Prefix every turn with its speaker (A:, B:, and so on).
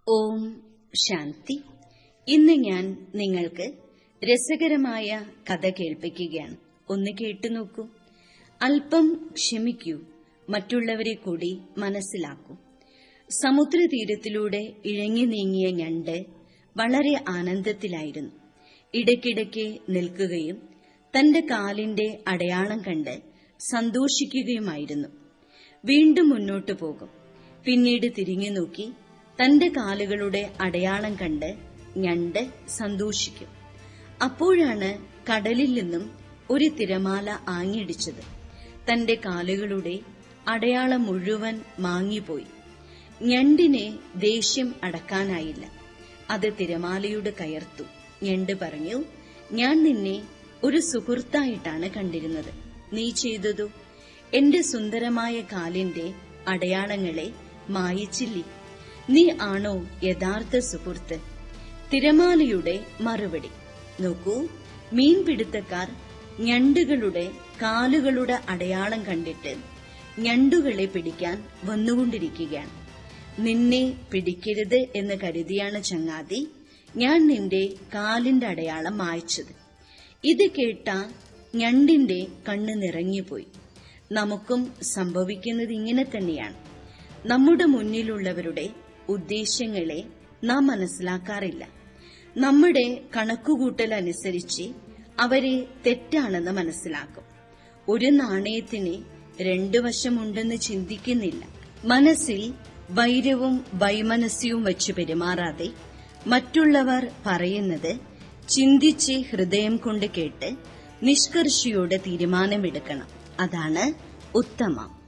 A: ഓം ശാന്തി ഇന്ന് ഞാൻ നിങ്ങൾക്ക് രസകരമായ കഥ കേൾപ്പിക്കുകയാണ് ഒന്ന് കേട്ടു നോക്കൂ അല്പം ക്ഷമിക്കൂ മറ്റുള്ളവരെ കൂടി മനസ്സിലാക്കൂ സമുദ്രതീരത്തിലൂടെ ഇഴങ്ങി നീങ്ങിയ ഞണ്ട് വളരെ ആനന്ദത്തിലായിരുന്നു ഇടയ്ക്കിടയ്ക്ക് നിൽക്കുകയും തന്റെ കാലിന്റെ അടയാളം കണ്ട് സന്തോഷിക്കുകയുമായിരുന്നു വീണ്ടും മുന്നോട്ടു പോകും പിന്നീട് തിരിഞ്ഞു നോക്കി തന്റെ കാലുകളുടെ അടയാളം കണ്ട് ഞണ്ട് സന്തോഷിക്കും അപ്പോഴാണ് കടലിൽ നിന്നും ഒരു തിരമാല ആഞ്ഞിടിച്ചത് തന്റെ കാലുകളുടെ അടയാളം മുഴുവൻ മാങ്ങിപ്പോയി ഞണ്ടിനെ ദേഷ്യം അടക്കാനായില്ല അത് തിരമാലയുടെ കയർത്തു ഞണ്ട് പറഞ്ഞു ഞാൻ നിന്നെ ഒരു സുഹൃത്തായിട്ടാണ് കണ്ടിരുന്നത് നീ ചെയ്തതു എന്റെ സുന്ദരമായ കാലിന്റെ അടയാളങ്ങളെ മായിച്ചില്ലേ നീ ആണോ യഥാർത്ഥ സുഹൃത്ത് തിരമാലയുടെ മറുപടി നോക്കൂ മീൻപിടുത്തക്കാർ ഞണ്ടുകളുടെ കാലുകളുടെ അടയാളം കണ്ടിട്ട് ഞണ്ടുകളെ പിടിക്കാൻ വന്നുകൊണ്ടിരിക്കുകയാണ് നിന്നെ പിടിക്കരുത് എന്ന് കരുതിയാണ് ചങ്ങാതി ഞാൻ നിന്റെ കാലിന്റെ അടയാളം മായ്ച്ചത് ഇത് കേട്ട ഞണ്ടിന്റെ കണ്ണ് നിറങ്ങിപ്പോയി നമുക്കും സംഭവിക്കുന്നത് ഇങ്ങനെ തന്നെയാണ് നമ്മുടെ മുന്നിലുള്ളവരുടെ ഉദ്ദേശ്യങ്ങളെ നാം മനസ്സിലാക്കാറില്ല നമ്മുടെ കണക്കുകൂട്ടൽ അനുസരിച്ച് അവരെ തെറ്റാണെന്ന് മനസ്സിലാക്കും ഒരു നാണയത്തിന് രണ്ടു വശമുണ്ടെന്ന് ചിന്തിക്കുന്നില്ല മനസ്സിൽ വൈരവും വൈമനസ്യവും വച്ച് പെരുമാറാതെ മറ്റുള്ളവർ പറയുന്നത് ചിന്തിച്ച് ഹൃദയം കൊണ്ട് കേട്ട് നിഷ്കർഷിയോടെ തീരുമാനമെടുക്കണം അതാണ് ഉത്തമം